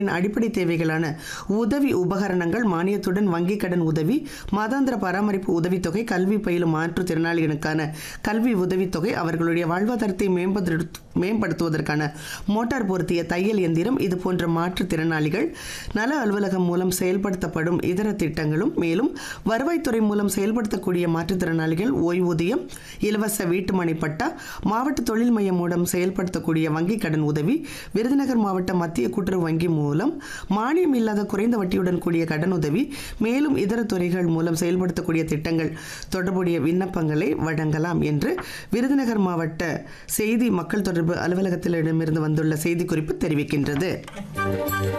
அடிப்படை தேவைகளான உதவி உபகரணங்கள் மானியத்துடன் வங்கிக் கடன் உதவி மாதாந்திர பராமரிப்பு உதவித்தொகை கல்வி பயிலும் மாற்றுத்திறனாளிகளுக்கான கல்வி உதவித்தொகை அவர்களுடைய வாழ்வாதாரத்தை மேம்படுத்து மேம்படுத்துவதற்கான மோட்டார் பொருத்திய தையல் எந்திரம் இது போன்ற மாற்றுத்திறனாளிகள் நல அலுவலகம் மூலம் செயல்படுத்தப்படும் இதர திட்டங்களும் மேலும் வருவாய்த்துறை மூலம் செயல்படுத்தக்கூடிய மாற்றுத்திறனாளிகள் ஓய்வூதியம் இலவச வீட்டுமனை பட்டா மாவட்ட தொழில் மையம் மூலம் செயல்படுத்தக்கூடிய வங்கிக் கடன் உதவி விருதுநகர் மாவட்ட மத்திய கூட்டுறவு வங்கி மூலம் மானியம் இல்லாத குறைந்த வட்டியுடன் கூடிய கடனுதவி மேலும் இதர துறைகள் மூலம் செயல்படுத்தக்கூடிய திட்டங்கள் தொடர்புடைய விண்ணப்பங்களை வழங்கலாம் என்று விருதுநகர் மாவட்ட செய்தி மக்கள் தொடர்பு அலுவலகத்திடமிருந்து வந்துள்ள செய்திக்குறிப்பு தெரிவிக்கின்றது